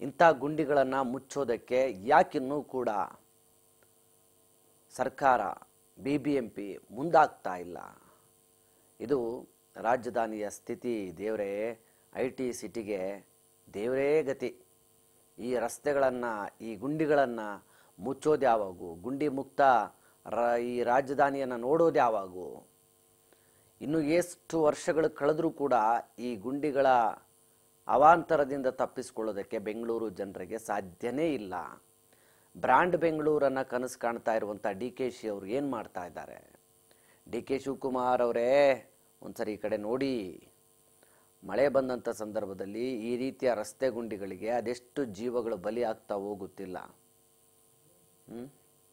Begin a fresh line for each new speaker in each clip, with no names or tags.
ಇಂಥ ಗುಂಡಿಗಳನ್ನು ಮುಚ್ಚೋದಕ್ಕೆ ಯಾಕಿನ್ನೂ ಕೂಡ ಸರ್ಕಾರ ಬಿ ಬಿ ಎಂ ಪಿ ಮುಂದಾಗ್ತಾ ಇಲ್ಲ ಇದು ರಾಜಧಾನಿಯ ಸ್ಥಿತಿ ದೇವರೇ ಐ ಟಿ ಸಿಟಿಗೆ ದೇವರೇ ಗತಿ ಈ ರಸ್ತೆಗಳನ್ನು ಈ ಗುಂಡಿಗಳನ್ನು ಮುಚ್ಚೋದು ಯಾವಾಗೂ ಗುಂಡಿ ಮುಕ್ತ ರ ಈ ರಾಜಧಾನಿಯನ್ನು ನೋಡೋದು ಯಾವಾಗೂ ಇನ್ನು ಎಷ್ಟು ವರ್ಷಗಳು ಕಳೆದರೂ ಕೂಡ ಈ ಗುಂಡಿಗಳ ಅವಾಂತರದಿಂದ ತಪ್ಪಿಸಿಕೊಳ್ಳೋದಕ್ಕೆ ಬೆಂಗಳೂರು ಜನರಿಗೆ ಸಾಧ್ಯನೇ ಇಲ್ಲ ಬ್ರ್ಯಾಂಡ್ ಬೆಂಗಳೂರನ್ನು ಕನಸು ಕಾಣ್ತಾ ಇರುವಂಥ ಡಿ ಕೆ ಶಿ ಅವರು ಏನು ಮಾಡ್ತಾ ಇದ್ದಾರೆ ಡಿ ಕೆ ಶಿವಕುಮಾರ್ ಅವರೇ ಒಂದ್ಸರಿ ಈ ಕಡೆ ನೋಡಿ ಮಳೆ ಬಂದಂಥ ಸಂದರ್ಭದಲ್ಲಿ ಈ ರೀತಿಯ ರಸ್ತೆ ಗುಂಡಿಗಳಿಗೆ ಅದೆಷ್ಟು ಜೀವಗಳು ಬಲಿ ಆಗ್ತಾವೋ ಗೊತ್ತಿಲ್ಲ ಹ್ಮ್?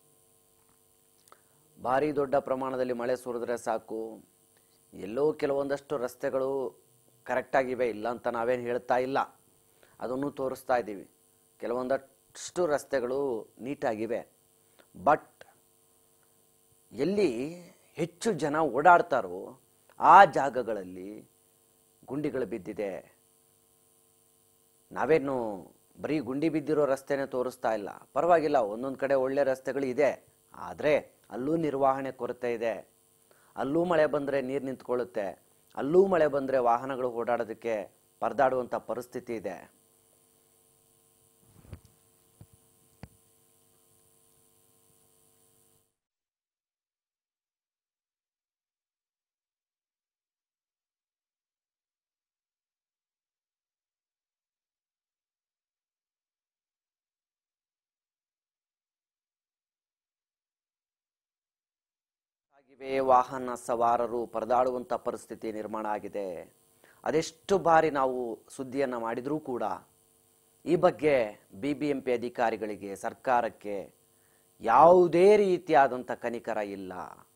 ಭಾರಿ ದೊಡ್ಡ ಪ್ರಮಾಣದಲ್ಲಿ ಮಳೆ ಸುರಿದ್ರೆ ಸಾಕು ಎಲ್ಲೋ ಕೆಲವೊಂದಷ್ಟು ರಸ್ತೆಗಳು ಕರೆಕ್ಟಾಗಿವೆ ಇಲ್ಲ ಅಂತ ನಾವೇನು ಹೇಳ್ತಾ ಇಲ್ಲ ಅದನ್ನು ತೋರಿಸ್ತಾ ಇದ್ದೀವಿ ಕೆಲವೊಂದಷ್ಟು ರಸ್ತೆಗಳು ನೀಟಾಗಿವೆ ಬಟ್ ಎಲ್ಲಿ ಹೆಚ್ಚು ಜನ ಓಡಾಡ್ತಾರೋ ಆ ಜಾಗಗಳಲ್ಲಿ ಗುಂಡಿಗಳು ಬಿದ್ದಿದೆ ನಾವೇನು ಬರೀ ಗುಂಡಿ ಬಿದ್ದಿರೋ ರಸ್ತೆನೇ ತೋರಿಸ್ತಾ ಇಲ್ಲ ಪರವಾಗಿಲ್ಲ ಒಂದೊಂದು ಕಡೆ ಒಳ್ಳೆ ರಸ್ತೆಗಳು ಇದೆ ಆದರೆ ಅಲ್ಲೂ ನಿರ್ವಹಣೆ ಕೊರತೆ ಇದೆ ಅಲ್ಲೂ ಮಳೆ ಬಂದರೆ ನೀರು ನಿಂತ್ಕೊಳ್ಳುತ್ತೆ ಅಲ್ಲೂ ಮಳೆ ಬಂದರೆ ವಾಹನಗಳು ಓಡಾಡೋದಕ್ಕೆ ಪರದಾಡುವಂಥ ಪರಿಸ್ಥಿತಿ ಇದೆ ಆಗಿವೆ ವಾಹನ ಸವಾರರು ಪರದಾಡುವಂಥ ಪರಿಸ್ಥಿತಿ ನಿರ್ಮಾಣ ಆಗಿದೆ ಅದೆಷ್ಟು ಬಾರಿ ನಾವು ಸುದ್ದಿಯನ್ನು ಮಾಡಿದರೂ ಕೂಡ ಈ ಬಗ್ಗೆ ಬಿ ಬಿ ಎಂ ಪಿ ಅಧಿಕಾರಿಗಳಿಗೆ ಸರ್ಕಾರಕ್ಕೆ ಯಾವುದೇ ರೀತಿಯಾದಂಥ ಕನಿಕರ ಇಲ್ಲ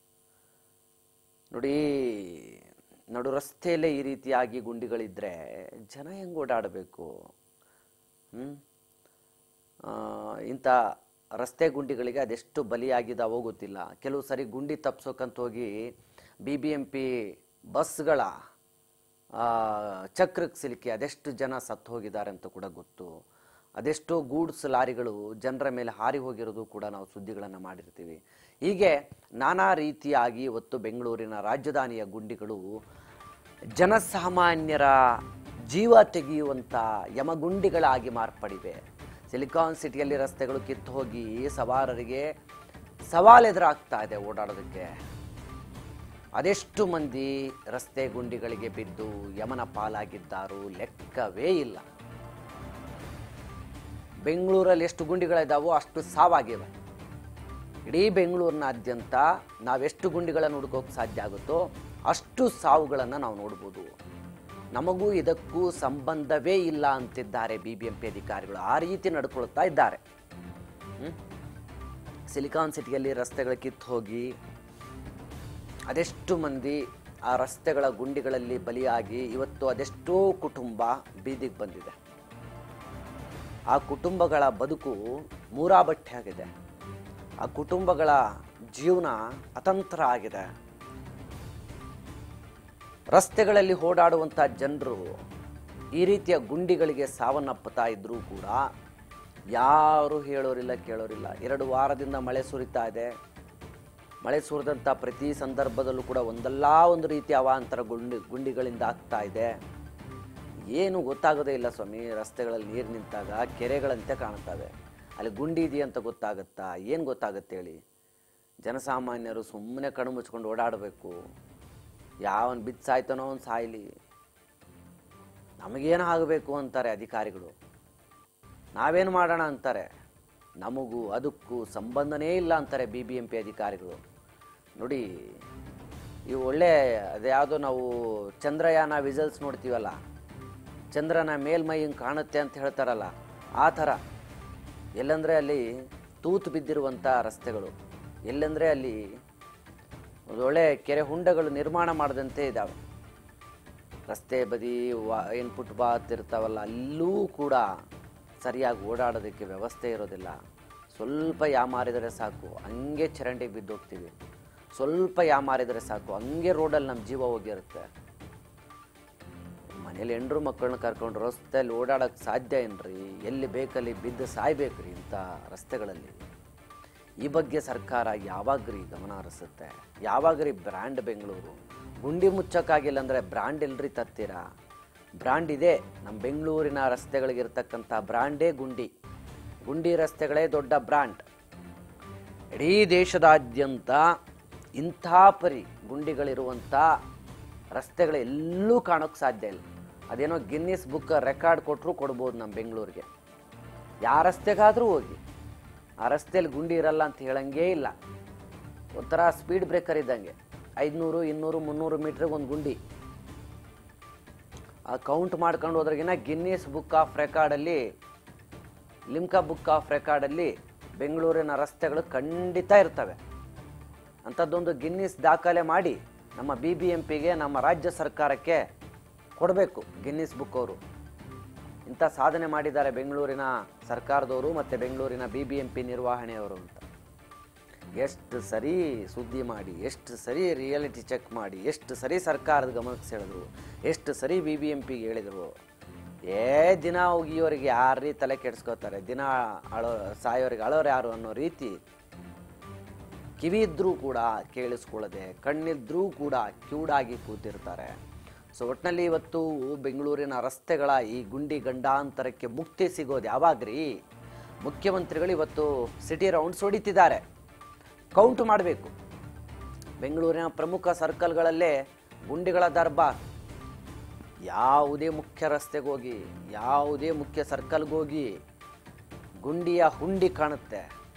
ನೋಡಿ ನಡು ರಸ್ತೆಯಲ್ಲೇ ಈ ರೀತಿಯಾಗಿ ಗುಂಡಿಗಳಿದ್ರೆ ಜನ ಹೆಂಗೆ ಓಡಾಡಬೇಕು ಹ್ಮ್? ಆ, ಇಂಥ ರಸ್ತೆ ಗುಂಡಿಗಳಿಗೆ ಅದೆಷ್ಟು ಬಲಿಯಾಗಿದ್ದಾವೋ ಗೊತ್ತಿಲ್ಲ ಕೆಲವು ಸರಿ ಗುಂಡಿ ತಪ್ಸೋಕಂತ ಹೋಗಿ ಬಿ ಬಿ ಎಂ ಪಿ ಬಸ್ಗಳ ಆ, ಚಕ್ರಕ್ಕೆ ಸಿಲುಕಿ ಅದೆಷ್ಟು ಜನ ಸತ್ತು ಹೋಗಿದ್ದಾರೆ ಅಂತ ಕೂಡ ಗೊತ್ತು ಅದೆಷ್ಟೋ ಗೂಡ್ಸ್ ಲಾರಿಗಳು ಜನರ ಮೇಲೆ ಹಾರಿ ಹೋಗಿರೋದು ಕೂಡ ನಾವು ಸುದ್ದಿಗಳನ್ನು ಮಾಡಿರ್ತೀವಿ ಹೀಗೆ ನಾನಾ ರೀತಿಯಾಗಿ ಇವತ್ತು ಬೆಂಗಳೂರಿನ ರಾಜಧಾನಿಯ ಗುಂಡಿಗಳು ಜನಸಾಮಾನ್ಯರ ಜೀವ ತೆಗೆಯುವಂಥ ಯಮಗುಂಡಿಗಳಾಗಿ ಮಾರ್ಪಡಿವೆ ಸಿಲಿಕಾನ್ ಸಿಟಿಯಲ್ಲಿ ರಸ್ತೆಗಳು ಕಿತ್ತು ಹೋಗಿ ಸವಾರರಿಗೆ ಸವಾಲೆದುರಾಗ್ತಾ ಇದೆ ಓಡಾಡೋದಕ್ಕೆ ಅದೆಷ್ಟು ಮಂದಿ ರಸ್ತೆ ಗುಂಡಿಗಳಿಗೆ ಬಿದ್ದು ಯಮನ ಪಾಲಾಗಿದ್ದಾರೋ ಲೆಕ್ಕವೇ ಇಲ್ಲ ಬೆಂಗಳೂರಲ್ಲಿ ಎಷ್ಟು ಗುಂಡಿಗಳಿದ್ದಾವೋ ಅಷ್ಟು ಸಾವಾಗಿವೆ ಇಡೀ ಬೆಂಗಳೂರಿನಾದ್ಯಂತ ನಾವೆಷ್ಟು ಗುಂಡಿಗಳನ್ನು ಹುಡುಕೋಕೆ ಸಾಧ್ಯ ಆಗುತ್ತೋ ಅಷ್ಟು ಸಾವುಗಳನ್ನು ನಾವು ನೋಡ್ಬೋದು ನಮಗೂ ಇದಕ್ಕೂ ಸಂಬಂಧವೇ ಇಲ್ಲ ಅಂತಿದ್ದಾರೆ ಬಿ ಬಿ ಎಂ ಪಿ ಅಧಿಕಾರಿಗಳು ಆ ರೀತಿ ನಡ್ಕೊಳ್ತಾ ಇದ್ದಾರೆ ಹ್ಮ್? ಸಿಲಿಕಾನ್ ಸಿಟಿಯಲ್ಲಿ ರಸ್ತೆಗಳ ಕಿತ್ತು ಹೋಗಿ ಅದೆಷ್ಟು ಮಂದಿ ಆ ರಸ್ತೆಗಳ ಗುಂಡಿಗಳಲ್ಲಿ ಬಲಿಯಾಗಿ ಇವತ್ತು ಅದೆಷ್ಟೋ ಕುಟುಂಬ ಬೀದಿಗೆ ಬಂದಿದೆ ಆ ಕುಟುಂಬಗಳ ಬದುಕು ಮೂರಾಬಟ್ಟೆ ಆಗಿದೆ ಆ ಕುಟುಂಬಗಳ ಜೀವನ ಅತಂತ್ರ ಆಗಿದೆ ರಸ್ತೆಗಳಲ್ಲಿ ಓಡಾಡುವಂಥ ಜನರು ಈ ರೀತಿಯ ಗುಂಡಿಗಳಿಗೆ ಸಾವನ್ನಪ್ಪುತ್ತಾ ಇದ್ರೂ ಕೂಡ ಯಾರು ಹೇಳೋರಿಲ್ಲ ಕೇಳೋರಿಲ್ಲ ಎರಡು ವಾರದಿಂದ ಮಳೆ ಸುರಿತಾ ಇದೆ ಮಳೆ ಸುರಿದಂಥ ಪ್ರತಿ ಸಂದರ್ಭದಲ್ಲೂ ಕೂಡ ಒಂದಲ್ಲ ಒಂದು ರೀತಿಯ ಅವಾಂತರ ಗುಂಡಿ ಗುಂಡಿಗಳಿಂದ ಆಗ್ತಾ ಇದೆ ಏನು ಗೊತ್ತಾಗೋದೇ ಇಲ್ಲ ಸ್ವಾಮಿ ರಸ್ತೆಗಳಲ್ಲಿ ನೀರು ನಿಂತಾಗ ಕೆರೆಗಳಂತೆ ಕಾಣ್ತವೆ ಅಲ್ಲಿ ಗುಂಡಿ ಇದೆಯಂತ ಗೊತ್ತಾಗುತ್ತಾ ಏನು ಗೊತ್ತಾಗುತ್ತೆ ಹೇಳಿ ಜನಸಾಮಾನ್ಯರು ಸುಮ್ಮನೆ ಕಣ್ಣು ಮುಚ್ಕೊಂಡು ಓಡಾಡಬೇಕು ಯಾವನ್ ಬಿದ್ದು ಸಾಯ್ತಾನೋ ಅವ್ನು ಸಾಯ್ಲಿ ನಮಗೇನು ಆಗಬೇಕು ಅಂತಾರೆ ಅಧಿಕಾರಿಗಳು ನಾವೇನು ಮಾಡೋಣ ಅಂತಾರೆ ನಮಗೂ ಅದಕ್ಕೂ ಸಂಬಂಧನೇ ಇಲ್ಲ ಅಂತಾರೆ ಬಿ ಬಿ ಎಂ ಪಿ ಅಧಿಕಾರಿಗಳು ನೋಡಿ ಇವು ಒಳ್ಳೆ ಅದ್ಯಾವುದೋ ನಾವು ಚಂದ್ರಯಾನ ವಿಸಲ್ಸ್ ನೋಡ್ತೀವಲ್ಲ ಚಂದ್ರನ ಮೇಲ್ಮೈ ಹಿಂಗೆ ಕಾಣುತ್ತೆ ಅಂತ ಹೇಳ್ತಾರಲ್ಲ ಆ ಥರ ಎಲ್ಲಂದರೆ ಅಲ್ಲಿ ತೂತು ಬಿದ್ದಿರುವಂಥ ರಸ್ತೆಗಳು ಎಲ್ಲಂದರೆ ಅಲ್ಲಿ ಒಂದು ಒಳ್ಳೆ ಕೆರೆ ಹುಂಡಗಳು ನಿರ್ಮಾಣ ಮಾಡದಂತೆ ಇದ್ದಾವೆ ರಸ್ತೆ ಬದಿ ವಾ ಏನು ಫುಟ್ಪಾತ್ ಇರ್ತಾವಲ್ಲ ಅಲ್ಲೂ ಕೂಡ ಸರಿಯಾಗಿ ಓಡಾಡೋದಕ್ಕೆ ವ್ಯವಸ್ಥೆ ಇರೋದಿಲ್ಲ ಸ್ವಲ್ಪ ಯಾಮಾರಿದರೆ ಸಾಕು ಹಂಗೆ ಚರಂಡಿಗೆ ಬಿದ್ದು ಹೋಗ್ತೀವಿ ಸ್ವಲ್ಪ ಯಾಮಾರಿದರೆ ಸಾಕು ಹಂಗೆ ರೋಡಲ್ಲಿ ನಮ್ಮ ಜೀವ ಹೋಗಿರುತ್ತೆ ಮನೇಲಿ ಹೆಂಡ್ರು ಮಕ್ಕಳನ್ನ ಕರ್ಕೊಂಡು ರಸ್ತೆಯಲ್ಲಿ ಓಡಾಡೋಕ್ಕೆ ಸಾಧ್ಯ ಏನ್ರಿ ಎಲ್ಲಿ ಬೇಕಲ್ಲಿ ಬಿದ್ದು ಸಾಯ್ಬೇಕ್ರಿ ಇಂಥ ರಸ್ತೆಗಳಲ್ಲಿ ಈ ಬಗ್ಗೆ ಸರ್ಕಾರ ಯಾವಾಗ್ರಿ ಗಮನ ಹರಿಸುತ್ತೆ ಯಾವಾಗ್ರಿ ಬ್ರ್ಯಾಂಡ್ ಬೆಂಗಳೂರು ಗುಂಡಿ ಮುಚ್ಚಕ್ಕಾಗಿಲ್ಲ ಅಂದರೆ ಬ್ರ್ಯಾಂಡ್ ಎಲ್ರಿ ತತ್ತೀರಾ ಬ್ರ್ಯಾಂಡ್ ಇದೆ ನಮ್ಮ ಬೆಂಗಳೂರಿನ ರಸ್ತೆಗಳಿಗಿರ್ತಕ್ಕಂಥ ಬ್ರ್ಯಾಂಡೇ ಗುಂಡಿ ಗುಂಡಿ ರಸ್ತೆಗಳೇ ದೊಡ್ಡ ಬ್ರ್ಯಾಂಡ್ ಇಡೀ ದೇಶದಾದ್ಯಂತ ಇಂಥ ಪರಿ ಗುಂಡಿಗಳಿರುವಂಥ ರಸ್ತೆಗಳು ಎಲ್ಲೂ ಕಾಣೋಕ್ಕೆ ಸಾಧ್ಯ ಇಲ್ಲ ಅದೇನೋ ಗಿನ್ನಿಸ್ ಬುಕ್ ರೆಕಾರ್ಡ್ ಕೊಟ್ಟರು ಕೊಡ್ಬೋದು ನಮ್ಮ ಬೆಂಗಳೂರಿಗೆ ಯಾವ ರಸ್ತೆಗಾದರೂ ಹೋಗಿ ಆ ರಸ್ತೆಯಲ್ಲಿ ಗುಂಡಿ ಇರಲ್ಲ ಅಂತ ಹೇಳಂಗೇ ಇಲ್ಲ ಒಂಥರ ಸ್ಪೀಡ್ ಬ್ರೇಕರ್ ಇದ್ದಂಗೆ ಐದುನೂರು ಇನ್ನೂರು ಮುನ್ನೂರು ಮೀಟ್ರಿಗೆ ಒಂದು ಗುಂಡಿ ಆ ಕೌಂಟ್ ಮಾಡ್ಕೊಂಡು ಹೋದ್ರಗಿನ ಗಿನ್ನಿಸ್ ಬುಕ್ ಆಫ್ ರೆಕಾರ್ಡಲ್ಲಿ ಲಿಮ್ಕಾ ಬುಕ್ ಆಫ್ ರೆಕಾರ್ಡಲ್ಲಿ ಬೆಂಗಳೂರಿನ ರಸ್ತೆಗಳು ಖಂಡಿತ ಇರ್ತವೆ ಅಂಥದ್ದೊಂದು ಗಿನ್ನಿಸ್ ದಾಖಲೆ ಮಾಡಿ ನಮ್ಮ ಬಿ ಬಿ ಎಂ ಪಿಗೆ ನಮ್ಮ ರಾಜ್ಯ ಸರ್ಕಾರಕ್ಕೆ ಕೊಡಬೇಕು ಗಿನ್ನಿಸ್ ಬುಕ್ ಅವರು ಇಂಥ ಸಾಧನೆ ಮಾಡಿದ್ದಾರೆ ಬೆಂಗಳೂರಿನ ಸರ್ಕಾರದವರು ಮತ್ತು ಬೆಂಗಳೂರಿನ ಬಿ ಬಿ ಎಂ ಪಿ ನಿರ್ವಹಣೆಯವರು ಅಂತ ಎಷ್ಟು ಸರಿ ಸುದ್ದಿ ಮಾಡಿ ಎಷ್ಟು ಸರಿ ರಿಯಾಲಿಟಿ ಚೆಕ್ ಮಾಡಿ ಎಷ್ಟು ಸರಿ ಸರ್ಕಾರದ ಗಮನಕ್ಕೆ ಸೆಳೆದ್ರು ಎಷ್ಟು ಸರಿ ಬಿ ಬಿ ಎಂ ಪಿಗೆ ಹೇಳಿದರು ಏ ದಿನ ಉಗಿಯೋರಿಗೆ ಯಾರೀ ತಲೆ ಕೆಡಿಸ್ಕೋತಾರೆ ದಿನ ಅಳೋ ಸಾಯೋರಿಗೆ ಅಳೋರು ಯಾರು ಅನ್ನೋ ರೀತಿ ಕಿವಿ ಇದ್ರೂ ಕೂಡ ಕೇಳಿಸ್ಕೊಳ್ಳದೆ ಕಣ್ಣಿದ್ರೂ ಕೂಡ ಕಿವುಡಾಗಿ ಕೂತಿರ್ತಾರೆ ಸೊ ಒಟ್ಟಿನಲ್ಲಿ ಇವತ್ತು ಬೆಂಗಳೂರಿನ ರಸ್ತೆಗಳ ಈ ಗುಂಡಿ ಗಂಡಾಂತರಕ್ಕೆ ಮುಕ್ತಿ ಸಿಗೋದು ಯಾವಾಗ್ರಿ ಮುಖ್ಯಮಂತ್ರಿಗಳು ಇವತ್ತು ಸಿಟಿ ರೌಂಡ್ಸ್ ಹೊಡಿತಿದ್ದಾರೆ ಕೌಂಟ್ ಮಾಡಬೇಕು ಬೆಂಗಳೂರಿನ ಪ್ರಮುಖ ಸರ್ಕಲ್ಗಳಲ್ಲೇ ಗುಂಡಿಗಳ ದರ್ಬಾರ್ ಯಾವುದೇ ಮುಖ್ಯ ರಸ್ತೆಗೆ ಹೋಗಿ ಯಾವುದೇ ಮುಖ್ಯ ಸರ್ಕಲ್ಗೆ ಹೋಗಿ ಗುಂಡಿಯ ಹುಂಡಿ ಕಾಣುತ್ತೆ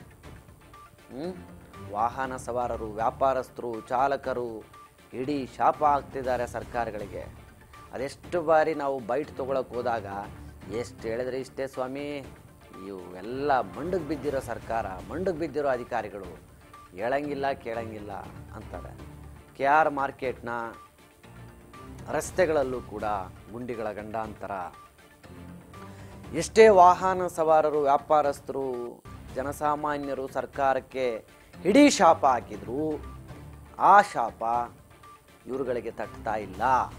ಹ್ಮ್? ವಾಹನ ಸವಾರರು ವ್ಯಾಪಾರಸ್ಥರು ಚಾಲಕರು ಇಡೀ ಶಾಪ ಆಗ್ತಿದ್ದಾರೆ ಸರ್ಕಾರಗಳಿಗೆ ಅದೆಷ್ಟು ಬಾರಿ ನಾವು ಬೈಟ್ ತೊಗೊಳಕ್ಕೆ ಹೋದಾಗ ಎಷ್ಟು ಹೇಳಿದ್ರೆ ಇಷ್ಟೇ ಸ್ವಾಮಿ ಇವೆಲ್ಲ ಮಂಡಗೆ ಬಿದ್ದಿರೋ ಸರ್ಕಾರ ಮಂಡಗೆ ಬಿದ್ದಿರೋ ಅಧಿಕಾರಿಗಳು ಹೇಳಂಗಿಲ್ಲ ಕೇಳಂಗಿಲ್ಲ ಅಂತಾರೆ ಕೆ ಆರ್ ಮಾರ್ಕೆಟ್ನ ರಸ್ತೆಗಳಲ್ಲೂ ಕೂಡ ಗುಂಡಿಗಳ ಗಂಡಾಂತರ ಎಷ್ಟೇ ವಾಹನ ಸವಾರರು ವ್ಯಾಪಾರಸ್ಥರು ಜನಸಾಮಾನ್ಯರು ಸರ್ಕಾರಕ್ಕೆ ಇಡೀ ಶಾಪ ಹಾಕಿದ್ರು ಆ ಶಾಪ ಇವ್ರುಗಳಿಗೆ ತಟ್ತಾ ಇಲ್ಲ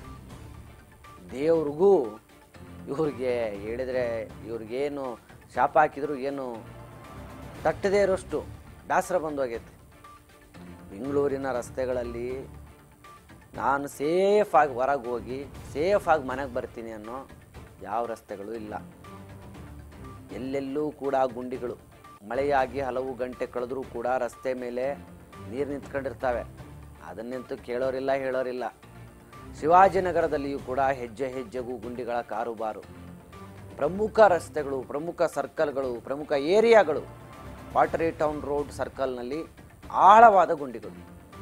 ದೇವ್ರಿಗೂ ಇವ್ರಿಗೆ ಹೇಳಿದರೆ ಇವ್ರಿಗೇನು ಶಾಪ ಹಾಕಿದ್ರು ಏನು ತಟ್ಟದೇ ಇರೋಷ್ಟು ಬೇಸರ ಬಂದೋಗೈತೆ ಬೆಂಗಳೂರಿನ ರಸ್ತೆಗಳಲ್ಲಿ ನಾನು ಸೇಫಾಗಿ ಹೊರಗೆ ಹೋಗಿ ಸೇಫಾಗಿ ಮನೆಗೆ ಬರ್ತೀನಿ ಅನ್ನೋ ಯಾವ ರಸ್ತೆಗಳು ಇಲ್ಲ ಎಲ್ಲೆಲ್ಲೂ ಕೂಡ ಗುಂಡಿಗಳು ಮಳೆಯಾಗಿ ಹಲವು ಗಂಟೆ ಕಳೆದರೂ ಕೂಡ ರಸ್ತೆ ಮೇಲೆ ನೀರು ನಿಂತ್ಕೊಂಡಿರ್ತವೆ ಅದನ್ನಂತೂ ಕೇಳೋರಿಲ್ಲ ಹೇಳೋರಿಲ್ಲ ಶಿವಾಜಿನಗರದಲ್ಲಿಯೂ ಕೂಡ ಹೆಜ್ಜೆ ಹೆಜ್ಜೆಗೂ ಗುಂಡಿಗಳ ಕಾರುಬಾರು ಪ್ರಮುಖ ರಸ್ತೆಗಳು ಪ್ರಮುಖ ಸರ್ಕಲ್ಗಳು ಪ್ರಮುಖ ಏರಿಯಾಗಳು ವಾಟರಿ ಟೌನ್ ರೋಡ್ ಸರ್ಕಲ್ನಲ್ಲಿ ಆಳವಾದ ಗುಂಡಿಗಳು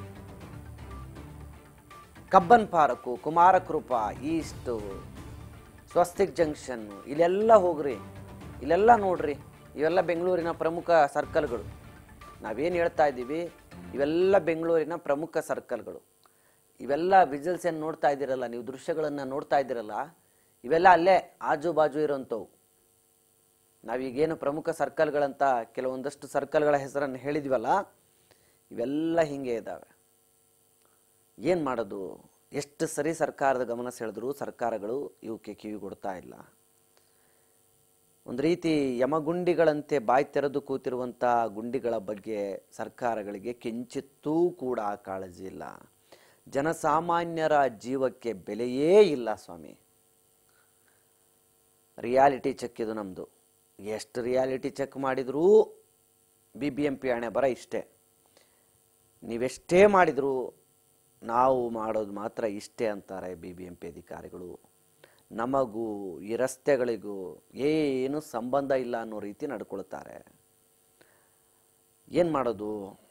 Cubbon park Kumarakrupa east Swastik junction ಇಲ್ಲೆಲ್ಲ ಹೋಗ್ರಿ ಇಲ್ಲೆಲ್ಲ ನೋಡ್ರಿ ಇವೆಲ್ಲ ಬೆಂಗಳೂರಿನ ಪ್ರಮುಖ ಸರ್ಕಲ್ಗಳು ನಾವೇನು ಹೇಳ್ತಾ ಇದ್ದೀವಿ ಇವೆಲ್ಲ ಬೆಂಗಳೂರಿನ ಪ್ರಮುಖ ಸರ್ಕಲ್ಗಳು ಇವೆಲ್ಲ ವಿಜಲ್ಸ್ ಏನು ನೋಡ್ತಾ ಇದ್ದೀರಲ್ಲ ನೀವು ದೃಶ್ಯಗಳನ್ನು ನೋಡ್ತಾ ಇದ್ದೀರಲ್ಲ ಇವೆಲ್ಲ ಅಲ್ಲೇ ಆಜು ಬಾಜು ಇರೋಂಥವು ನಾವೀಗೇನು ಪ್ರಮುಖ ಸರ್ಕಲ್ಗಳಂತ ಕೆಲವೊಂದಷ್ಟು ಸರ್ಕಲ್ಗಳ ಹೆಸರನ್ನು ಹೇಳಿದ್ವಲ್ಲ ಇವೆಲ್ಲ ಹಿಂಗೆ ಇದ್ದಾವೆ ಏನು ಮಾಡೋದು ಎಷ್ಟು ಸರಿ ಸರ್ಕಾರದ ಗಮನ ಸೆಳೆದ್ರು ಸರ್ಕಾರಗಳು ಇವಕ್ಕೆ ಕಿವಿ ಕೊಡ್ತಾ ಇಲ್ಲ ಒಂದು ರೀತಿ ಯಮಗುಂಡಿಗಳಂತೆ ಬಾಯಿ ತೆರೆದು ಕೂತಿರುವಂಥ ಗುಂಡಿಗಳ ಬಗ್ಗೆ ಸರ್ಕಾರಗಳಿಗೆ ಕಿಂಚಿತ್ತೂ ಕೂಡ ಕಾಳಜಿ ಇಲ್ಲ ಜನಸಾಮಾನ್ಯರ ಜೀವಕ್ಕೆ ಬೆಲೆಯೇ ಇಲ್ಲ ಸ್ವಾಮಿ ರಿಯಾಲಿಟಿ ಚೆಕ್ ಇದು ನಮ್ಮದು ಎಷ್ಟು ರಿಯಾಲಿಟಿ ಚೆಕ್ ಮಾಡಿದರೂ ಬಿ ಬಿ ಎಂ ಪಿ ಹಣೆ ಬರ ಇಷ್ಟೇ ನೀವೆಷ್ಟೇ ಮಾಡಿದರೂ ನಾವು ಮಾಡೋದು ಮಾತ್ರ ಇಷ್ಟೇ ಅಂತಾರೆ ಬಿ ಬಿ ಎಂ ಪಿ ಅಧಿಕಾರಿಗಳು ನಮಗೂ ಈ ರಸ್ತೆಗಳಿಗೂ ಏನು ಸಂಬಂಧ ಇಲ್ಲ ಅನ್ನೋ ರೀತಿ ನಡ್ಕೊಳ್ತಾರೆ ಏನು ಮಾಡೋದು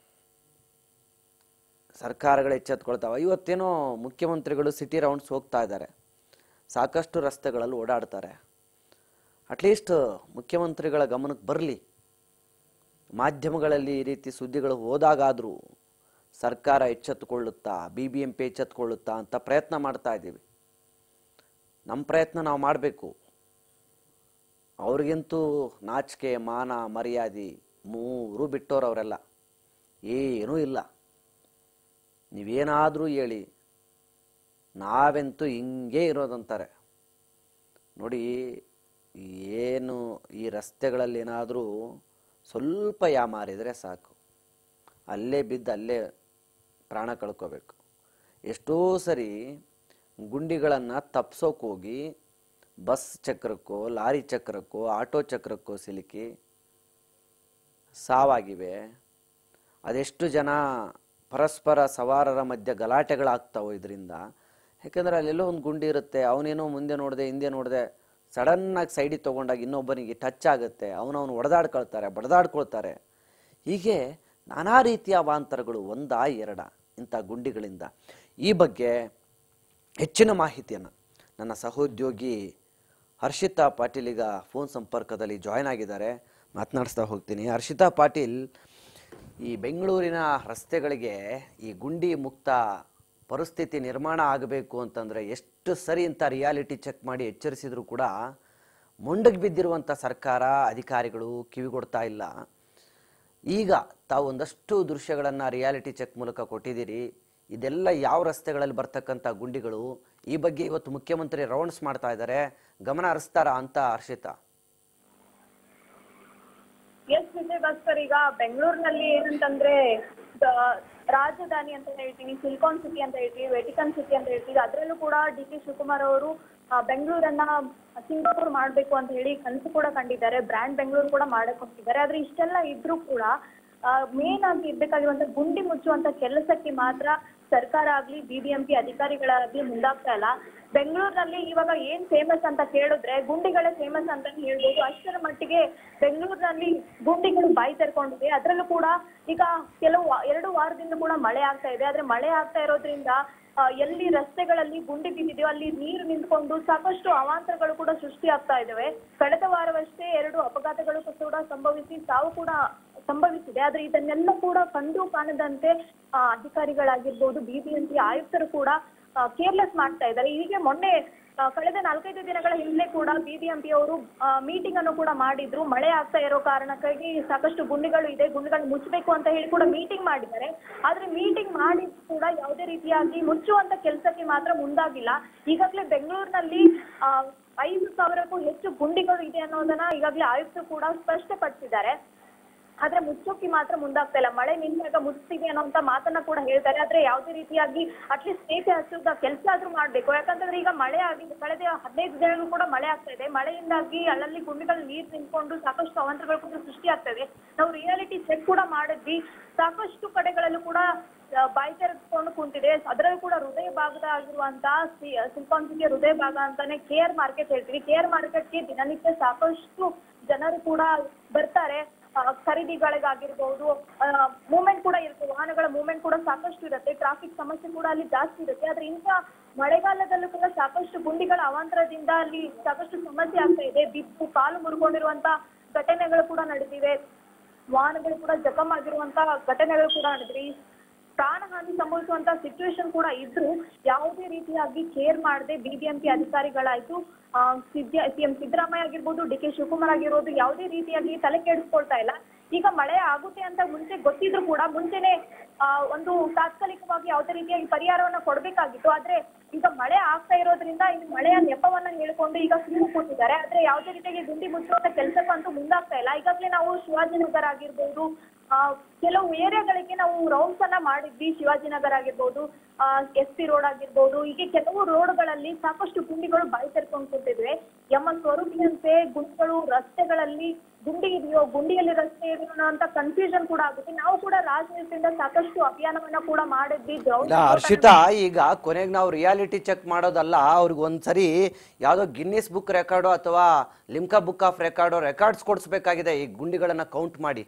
ಸರ್ಕಾರಗಳು ಎಚ್ಚೆತ್ಕೊಳ್ತಾವೆ ಇವತ್ತೇನೋ ಮುಖ್ಯಮಂತ್ರಿಗಳು ಸಿಟಿ ರೌಂಡ್ಸ್ ಹೋಗ್ತಾ ಇದ್ದಾರೆ ಸಾಕಷ್ಟು ರಸ್ತೆಗಳಲ್ಲಿ ಓಡಾಡ್ತಾರೆ ಅಟ್ಲೀಸ್ಟ್ ಮುಖ್ಯಮಂತ್ರಿಗಳ ಗಮನಕ್ಕೆ ಬರಲಿ ಮಾಧ್ಯಮಗಳಲ್ಲಿ ಈ ರೀತಿ ಸುದ್ದಿಗಳು ಹೋದಾಗಾದರೂ ಸರ್ಕಾರ ಎಚ್ಚೆತ್ತುಕೊಳ್ಳುತ್ತಾ ಬಿ ಬಿ ಎಂ ಪಿ ಎಚ್ಚೆತ್ತುಕೊಳ್ಳುತ್ತಾ ಅಂತ ಪ್ರಯತ್ನ ಮಾಡ್ತಾ ಇದ್ದೀವಿ ನಮ್ಮ ಪ್ರಯತ್ನ ನಾವು ಮಾಡಬೇಕು ಅವ್ರಿಗಂತೂ ನಾಚಿಕೆ ಮಾನ ಮರ್ಯಾದೆ ಮೂರು ಬಿಟ್ಟೋರು ಅವರೆಲ್ಲ ಏನೂ ಇಲ್ಲ ನೀವೇನಾದರೂ ಹೇಳಿ ನಾವೆಂತೂ ಹಿಂಗೆ ಇರೋದಂತಾರೆ ನೋಡಿ ಏನು ಈ ರಸ್ತೆಗಳಲ್ಲಿ ಏನಾದರೂ ಸ್ವಲ್ಪ ಯಾಮಾರಿದರೆ ಸಾಕು ಅಲ್ಲೇ ಬಿದ್ದು ಅಲ್ಲೇ ಪ್ರಾಣ ಕಳ್ಕೋಬೇಕು ಎಷ್ಟೋ ಸರಿ ಗುಂಡಿಗಳನ್ನು ತಪ್ಸೋಕೆ ಹೋಗಿ ಬಸ್ ಚಕ್ರಕ್ಕೋ ಲಾರಿ ಚಕ್ರಕ್ಕೋ ಆಟೋ ಚಕ್ರಕ್ಕೋ ಸಿಲುಕಿ ಸಾವಾಗಿವೆ ಅದೆಷ್ಟು ಜನ ಪರಸ್ಪರ ಸವಾರರ ಮಧ್ಯೆ ಗಲಾಟೆಗಳಾಗ್ತಾವೆ ಇದರಿಂದ ಯಾಕಂದರೆ ಅಲ್ಲೆಲ್ಲೋ ಒಂದು ಗುಂಡಿ ಇರುತ್ತೆ ಅವನೇನೋ ಮುಂದೆ ನೋಡಿದೆ ಹಿಂದೆ ನೋಡಿದೆ ಸಡನ್ನಾಗಿ ಸೈಡಿಗೆ ತೊಗೊಂಡಾಗ ಇನ್ನೊಬ್ಬನಿಗೆ ಟಚ್ ಆಗುತ್ತೆ ಅವನವನು ಹೊಡೆದಾಡ್ಕೊಳ್ತಾರೆ ಬಡದಾಡ್ಕೊಳ್ತಾರೆ ಹೀಗೆ ನಾನಾ ರೀತಿಯ ಅವಾಂತರಗಳು ಒಂದಾ ಎರಡ ಇಂಥ ಗುಂಡಿಗಳಿಂದ ಈ ಬಗ್ಗೆ ಹೆಚ್ಚಿನ ಮಾಹಿತಿಯನ್ನು ನನ್ನ ಸಹೋದ್ಯೋಗಿ ಹರ್ಷಿತಾ ಪಾಟೀಲ್ ಈಗ ಫೋನ್ ಸಂಪರ್ಕದಲ್ಲಿ ಜಾಯ್ನ್ ಆಗಿದ್ದಾರೆ ಮಾತನಾಡಿಸ್ತಾ ಹೋಗ್ತೀನಿ ಹರ್ಷಿತಾ ಪಾಟೀಲ್ ಈ ಬೆಂಗಳೂರಿನ ರಸ್ತೆಗಳಿಗೆ ಈ ಗುಂಡಿ ಮುಕ್ತ ಪರಿಸ್ಥಿತಿ ನಿರ್ಮಾಣ ಆಗಬೇಕು ಅಂತಂದರೆ ಎಷ್ಟು ಸರಿ ಅಂತ ರಿಯಾಲಿಟಿ ಚೆಕ್ ಮಾಡಿ ಎಚ್ಚರಿಸಿದ್ರು ಕೂಡ ಮೊಂಡಗೆ ಬಿದ್ದಿರುವಂಥ ಸರ್ಕಾರ ಅಧಿಕಾರಿಗಳು ಕಿವಿಗೊಡ್ತಾ ಇಲ್ಲ ಈಗ ತಾವು ಒಂದಷ್ಟು ದೃಶ್ಯಗಳನ್ನು ರಿಯಾಲಿಟಿ ಚೆಕ್ ಮೂಲಕ ಕೊಟ್ಟಿದ್ದೀರಿ ಇದೆಲ್ಲ ಯಾವ ರಸ್ತೆಗಳಲ್ಲಿ ಬರ್ತಕ್ಕಂಥ ಗುಂಡಿಗಳು ಈ ಬಗ್ಗೆ ಇವತ್ತು ಮುಖ್ಯಮಂತ್ರಿ ರೌಂಡ್ಸ್ ಮಾಡ್ತಾ ಇದ್ದಾರೆ ಗಮನ ಹರಿಸ್ತಾರ ಅಂತ ಹರ್ಷಿತಾ
ಎಸ್ ವಿಜಯ್ ಭಾಸ್ಕರ್ ಈಗ ಬೆಂಗಳೂರಿನಲ್ಲಿ ಏನಂತಂದ್ರೆ ದ- ರಾಜಧಾನಿ ಅಂತ ಹೇಳ್ತೀವಿ ಸಿಲಿಕಾನ್ ಸಿಟಿ ಅಂತ ಹೇಳ್ತೀವಿ ವೆಟಿಕನ್ ಸಿಟಿ ಅಂತ ಹೇಳ್ತೀವಿ ಅದರಲ್ಲೂ ಕೂಡ ಡಿ ಕೆ ಶಿವಕುಮಾರ್ ಅವರು ಆ, ಬೆಂಗಳೂರನ್ನ ಸಿಂಗಾಪುರ್ ಮಾಡಬೇಕು ಅಂತ ಹೇಳಿ ಕನಸು ಕೂಡ ಕಂಡಿದ್ದಾರೆ ಬ್ರ್ಯಾಂಡ್ ಬೆಂಗಳೂರು ಕೂಡ ಮಾಡಕ್ ಹೋಗ್ತಿದ್ದಾರೆ ಆದ್ರೆ ಇಷ್ಟೆಲ್ಲ ಇದ್ರೂ ಕೂಡ ಮೇನ್ ಆಗಿ ಇರ್ಬೇಕಾಗಿರುವಂತ ಗುಂಡಿ ಮುಚ್ಚುವಂತ ಕೆಲಸಕ್ಕೆ ಮಾತ್ರ ಸರ್ಕಾರ ಆಗ್ಲಿ ಬಿಬಿಎಂಪಿ ಅಧಿಕಾರಿಗಳಾಗ್ಲಿ ಮುಂದಾಗ್ತಾ ಇಲ್ಲ ಬೆಂಗಳೂರಿನಲ್ಲಿ ಇವಾಗ ಏನ್ ಫೇಮಸ್ ಅಂತ ಕೇಳಿದ್ರೆ ಗುಂಡಿಗಳೇ ಫೇಮಸ್ ಅಂತ ಹೇಳ್ಬೋದು ಅಷ್ಟರ ಮಟ್ಟಿಗೆ ಬೆಂಗಳೂರಿನಲ್ಲಿ ಗುಂಡಿಗಳು ಬಾಯಿ ತೆರ್ಕೊಂಡಿದೆ ಅದರಲ್ಲೂ ಕೂಡ ಈಗ ಕೆಲವು ವಾ- ಎರಡು ವಾರದಿಂದ ಕೂಡ ಮಳೆ ಆಗ್ತಾ ಇದೆ ಆದ್ರೆ ಮಳೆ ಆಗ್ತಾ ಇರೋದ್ರಿಂದ ಆ, ಎಲ್ಲಿ ರಸ್ತೆಗಳಲ್ಲಿ ಗುಂಡಿ ಬಿದ್ದಿದೆಯೋ ಅಲ್ಲಿ ನೀರು ನಿಂತ್ಕೊಂಡು ಸಾಕಷ್ಟು ಅವಾಂತರಗಳು ಕೂಡ ಸೃಷ್ಟಿ ಆಗ್ತಾ ಇದಾವೆ ಕಳೆದ ವಾರವಷ್ಟೇ ಎರಡು ಅಪಘಾತಗಳು ಕೂಡ ಸಂಭವಿಸಿ ಸಾವು ಕೂಡ ಸಂಭವಿಸಿದೆ ಆದ್ರೆ ಇದನ್ನೆಲ್ಲ ಕೂಡ ಕಂಡು ಕಾಣದಂತೆ ಆ, ಅಧಿಕಾರಿಗಳಾಗಿರ್ಬೋದು ಬಿಬಿಎಂಪಿ ಆಯುಕ್ತರು ಕೂಡ ಕೇರ್ಲೆಸ್ ಮಾಡ್ತಾ ಇದ್ದಾರೆ ಹೀಗೆ ಮೊನ್ನೆ ಆ, ಕಳೆದ ನಾಲ್ಕೈದು ದಿನಗಳ ಹಿಂದೆ ಕೂಡ ಬಿಬಿಎಂಪಿ ಅವರು ಮೀಟಿಂಗ್ ಅನ್ನು ಕೂಡ ಮಾಡಿದ್ರು ಮಳೆ ಆಗ್ತಾ ಇರೋ ಕಾರಣಕ್ಕಾಗಿ ಸಾಕಷ್ಟು ಗುಂಡಿಗಳು ಇದೆ ಗುಂಡಿಗಳು ಮುಚ್ಚಬೇಕು ಅಂತ ಹೇಳಿ ಕೂಡ ಮೀಟಿಂಗ್ ಮಾಡಿದ್ದಾರೆ ಆದ್ರೆ ಮೀಟಿಂಗ್ ಮಾಡಿ ಕೂಡ ಯಾವುದೇ ರೀತಿಯಾಗಿ ಮುಚ್ಚುವಂತ ಕೆಲಸಕ್ಕೆ ಮಾತ್ರ ಮುಂದಾಗಿಲ್ಲ ಈಗಾಗಲೇ ಬೆಂಗಳೂರಿನಲ್ಲಿ ಆ, ಐದು ಸಾವಿರಕ್ಕೂ ಹೆಚ್ಚು ಗುಂಡಿಗಳು ಇದೆ ಅನ್ನೋದನ್ನ ಈಗಾಗಲೇ ಆಯುಕ್ತರು ಕೂಡ ಸ್ಪಷ್ಟಪಡಿಸಿದ್ದಾರೆ ಆದ್ರೆ ಮುಚ್ಚೋಕೆ ಮಾತ್ರ ಮುಂದಾಗ್ತಾ ಇಲ್ಲ ಮಳೆ ನಿಂತಾಗ ಮುಚ್ತೀವಿ ಅನ್ನೋಂತ ಮಾತನ್ನ ಕೂಡ ಹೇಳ್ತಾರೆ ಆದ್ರೆ ಯಾವುದೇ ರೀತಿಯಾಗಿ ಅಟ್ಲೀಸ್ಟ್ ಸೇಫೆ ಹಚ್ಚುದ ಕೆಲಸ ಆದ್ರೂ ಮಾಡ್ಬೇಕು ಯಾಕಂತಂದ್ರೆ ಈಗ ಮಳೆ ಆಗಿದೆ ಕಳೆದ ಹದಿನೈದು ದಿನಗಳು ಕೂಡ ಮಳೆ ಆಗ್ತಾ ಇದೆ ಮಳೆಯಿಂದಾಗಿ ಅಲ್ಲಲ್ಲಿ ಗುಂಡಿಗಳು ನೀರ್ ನಿಂತ್ಕೊಂಡು ಸಾಕಷ್ಟು ಅವಾಂತರಗಳು ಕೂಡ ಸೃಷ್ಟಿ ಆಗ್ತಾ ಇದೆ ನಾವು ರಿಯಾಲಿಟಿ ಚೆಕ್ ಕೂಡ ಮಾಡಿದ್ವಿ ಸಾಕಷ್ಟು ಕಡೆಗಳಲ್ಲೂ ಕೂಡ ಆ, ಬಾಯಿ ತೆರೆದುಕೊಂಡು ಕುಂತಿದೆ ಅದರಲ್ಲೂ ಕೂಡ ಹೃದಯ ಭಾಗದ ಆಗಿರುವಂತಹ ಸಿಲ್ಕಾನ್ ಸಿಟಿಯ ಹೃದಯ ಭಾಗ ಅಂತಾನೆ ಕೆ ಆರ್ ಮಾರ್ಕೆಟ್ ಹೇಳ್ತೀವಿ ಕೆ ಆರ್ ಮಾರ್ಕೆಟ್ಗೆ ದಿನನಿತ್ಯ ಸಾಕಷ್ಟು ಜನರು ಕೂಡ ಬರ್ತಾರೆ ಆ, ಖರೀದಿಗಳಿಗಾಗಿರ್ಬೋದು ಮೂವ್ಮೆಂಟ್ ಕೂಡ ಇರುತ್ತೆ ವಾಹನಗಳ ಮೂವ್ಮೆಂಟ್ ಕೂಡ ಸಾಕಷ್ಟು ಇರುತ್ತೆ ಟ್ರಾಫಿಕ್ ಸಮಸ್ಯೆ ಕೂಡ ಅಲ್ಲಿ ಜಾಸ್ತಿ ಇರುತ್ತೆ ಆದ್ರೆ ಇಂಥ ಮಳೆಗಾಲದಲ್ಲೂ ಕೂಡ ಸಾಕಷ್ಟು ಗುಂಡಿಗಳ ಅವಾಂತರದಿಂದ ಅಲ್ಲಿ ಸಾಕಷ್ಟು ಸಮಸ್ಯೆ ಆಗ್ತಾ ಇದೆ ಬಿದ್ದು ಕಾಲು ಮುರ್ಕೊಂಡಿರುವಂತ ಘಟನೆಗಳು ಕೂಡ ನಡೆದಿವೆ ವಾಹನಗಳು ಕೂಡ ಜಖಮ್ ಆಗಿರುವಂತ ಘಟನೆಗಳು ಕೂಡ ನಡೆದಿವೆ ಈ ಪ್ರಾಣಹಾನಿ ಸಂಭವಿಸುವಂತ ಸಿಚುವೇಶನ್ ಕೂಡ ಇದ್ರು ಯಾವುದೇ ರೀತಿಯಾಗಿ ಕೇರ್ ಮಾಡದೆ ಬಿಬಿಎಂಪಿ ಅಧಿಕಾರಿಗಳಾಯ್ತು ಆ, ಸಿದ್ದ ಸಿಎಂ ಸಿದ್ದರಾಮಯ್ಯ ಆಗಿರ್ಬೋದು ಡಿ ಕೆ ಶಿವಕುಮಾರ್ ಆಗಿರ್ಬೋದು ಯಾವುದೇ ರೀತಿಯಾಗಿ ತಲೆ ಕೆಡಿಸ್ಕೊಳ್ತಾ ಇಲ್ಲ ಈಗ ಮಳೆ ಆಗುತ್ತೆ ಅಂತ ಮುಂಚೆ ಗೊತ್ತಿದ್ರು ಕೂಡ ಮುಂಚೆನೆ ಆ, ಒಂದು ತಾತ್ಕಾಲಿಕವಾಗಿ ಯಾವುದೇ ರೀತಿಯಾಗಿ ಪರಿಹಾರವನ್ನ ಕೊಡ್ಬೇಕಾಗಿತ್ತು ಆದ್ರೆ ಈಗ ಮಳೆ ಆಗ್ತಾ ಇರೋದ್ರಿಂದ ಈ ಮಳೆಯ ನೆಪವನ್ನ ಹೇಳ್ಕೊಂಡು ಈಗ ಸುಮ್ಮನೆ ಕೂತಿದ್ದಾರೆ ಆದ್ರೆ ಯಾವುದೇ ರೀತಿಯಾಗಿ ಗುಂಡಿ ಮುಚ್ಚುವಂತ ಕೆಲಸಕ್ಕಂತೂ ಮುಂದಾಗ್ತಾ ಇಲ್ಲ ಈಗಾಗಲೇ ನಾವು ಶಿವಾಜಿನಗರ ಆಗಿರ್ಬೋದು ಆ, ಕೆಲವು ಏರಿಯಾಗಳಿಗೆ ನಾವು ರೌಂಡ್ಸ್ ಅನ್ನ ಮಾಡಿದ್ವಿ ಶಿವಾಜಿನಗರ ಆಗಿರ್ಬೋದು ಎಸ್ ಪಿ ರೋಡ್ ಆಗಿರ್ಬೋದು ಹೀಗೆ ಕೆಲವು ರೋಡ್ಗಳಲ್ಲಿ ಸಾಕಷ್ಟು ಗುಂಡಿಗಳು ಬಾಯಿ ತೆರ್ಕೊಂಡು ಕೂತಿದ್ವಿ ಎಮ್ಮ ಸ್ವರೂಪಿನಂತೆ ಗುಂಡಿಗಳು ರಸ್ತೆಗಳಲ್ಲಿ ಗುಂಡಿ ಇದೆಯೋ ಗುಂಡಿಯಲ್ಲಿ ರಸ್ತೆ ಇದೆಯೋ ಅನ್ನೋಂತ ಕನ್ಫ್ಯೂಷನ್ ಕೂಡ ಆಗುತ್ತೆ ನಾವು ಕೂಡ ರಾಜನೀತಿಯಿಂದ ಸಾಕಷ್ಟು ಅಭಿಯಾನವನ್ನ ಕೂಡ ಮಾಡಿದ್ವಿ ಗ್ರೌಂಡ್
ಇಲ್ಲ ಹರ್ಷಿತಾ ಈಗ ಕೊನೆಗೆ ನಾವು ರಿಯಾಲಿಟಿ ಚೆಕ್ ಮಾಡೋದಲ್ಲ ಅವ್ರಿಗೆ ಒಂದ್ಸರಿ ಯಾವುದೋ ಗಿನ್ನಿಸ್ ಬುಕ್ ರೆಕಾರ್ಡು ಅಥವಾ Limca book of record records ಕೊಡಿಸ್ಬೇಕಾಗಿದೆ ಈ ಗುಂಡಿಗಳನ್ನು ಕೌಂಟ್ ಮಾಡಿ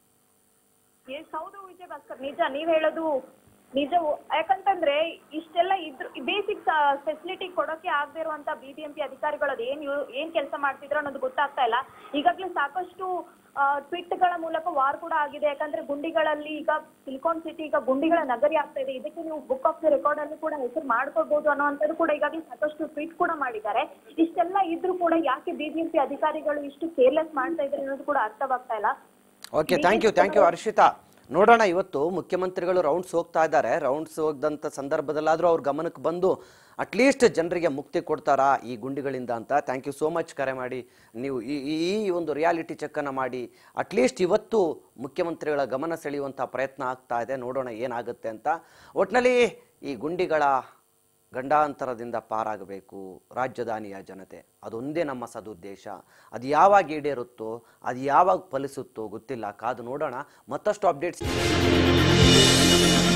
ಎಸ್ ಹೌದು ವಿಜಯ ಭಾಸ್ಕರ್ ನಿಜ ನೀವ್ ಹೇಳೋದು ನಿಜ ಯಾಕಂತಂದ್ರೆ ಇಷ್ಟೆಲ್ಲ ಇದ್ರ ಬೇಸಿಕ್ ಫೆಸಿಲಿಟಿ ಕೊಡೋಕೆ ಆಗದೆ ಇರುವಂತ ಬಿಬಿಎಂಪಿ ಅಧಿಕಾರಿಗಳು ಅದು ಏನ್ ಇವ್ರು- ಏನ್ ಕೆಲಸ ಮಾಡ್ತಿದ್ರು ಅನ್ನೋದು ಗೊತ್ತಾಗ್ತಾ ಇಲ್ಲ ಈಗಾಗಲೇ ಸಾಕಷ್ಟು ಟ್ವಿಟ್ ಗಳ ಮೂಲಕ ವಾರ್ ಕೂಡ ಆಗಿದೆ ಯಾಕಂದ್ರೆ ಗುಂಡಿಗಳಲ್ಲಿ ಈಗ ಸಿಲಿಕಾನ್ ಸಿಟಿ ಈಗ ಗುಂಡಿಗಳ ನಗರಿ ಆಗ್ತಾ ಇದೆ ಇದಕ್ಕೆ ನೀವು ಬುಕ್ ಆಫ್ ದ ರೆಕಾರ್ಡ್ ಅಲ್ಲಿ ಕೂಡ ಹೆಸರು ಮಾಡ್ಕೊಳ್ಬಹುದು ಅನ್ನೋಂಥದ್ದು ಕೂಡ ಈಗಾಗಲೇ ಸಾಕಷ್ಟು ಟ್ವೀಟ್ ಕೂಡ ಮಾಡಿದ್ದಾರೆ ಇಷ್ಟೆಲ್ಲ ಇದ್ರೂ ಕೂಡ ಯಾಕೆ ಬಿಬಿಎಂಪಿ ಅಧಿಕಾರಿಗಳು ಇಷ್ಟು ಕೇರ್ಲೆಸ್ ಮಾಡ್ತಾ ಇದ್ದಾರೆ ಅನ್ನೋದು ಕೂಡ ಅರ್ಥವಾಗ್ತಾ ಇಲ್ಲ
okay thank you thank you Harshita ನೋಡೋಣ ಇವತ್ತು ಮುಖ್ಯಮಂತ್ರಿಗಳು ರೌಂಡ್ಸ್ ಹೋಗ್ತಾ ಇದ್ದಾರೆ ರೌಂಡ್ಸ್ ಹೋಗದಂಥ ಸಂದರ್ಭದಲ್ಲಾದರೂ ಅವ್ರ ಗಮನಕ್ಕೆ ಬಂದು ಅಟ್ಲೀಸ್ಟ್ ಜನರಿಗೆ ಮುಕ್ತಿ ಕೊಡ್ತಾರಾ ಈ ಗುಂಡಿಗಳಿಂದ ಅಂತ ಥ್ಯಾಂಕ್ ಯು ಸೋ ಮಚ್ ಕರೆ ಮಾಡಿ ನೀವು ಈ ಈ- ಈ ಒಂದು ರಿಯಾಲಿಟಿ ಚೆಕ್ಕನ್ನು ಮಾಡಿ ಅಟ್ಲೀಸ್ಟ್ ಇವತ್ತು ಮುಖ್ಯಮಂತ್ರಿಗಳ ಗಮನ ಸೆಳೆಯುವಂಥ ಪ್ರಯತ್ನ ಆಗ್ತಾ ಇದೆ ನೋಡೋಣ ಏನಾಗುತ್ತೆ ಅಂತ ಒಟ್ಟಿನಲ್ಲಿ ಈ ಗುಂಡಿಗಳ ಗಂಡಾಂತರದಿಂದ ಪಾರಾಗಬೇಕು ರಾಜಧಾನಿಯ ಜನತೆ ಅದೊಂದೇ ನಮ್ಮ ಸದುದ್ದೇಶ ಅದು ಯಾವಾಗ ಈಡೇರುತ್ತೋ ಅದು ಯಾವಾಗ ಫಲಿಸುತ್ತೋ ಗೊತ್ತಿಲ್ಲ ಕಾದು ನೋಡೋಣ ಮತ್ತಷ್ಟು ಅಪ್ಡೇಟ್ಸ್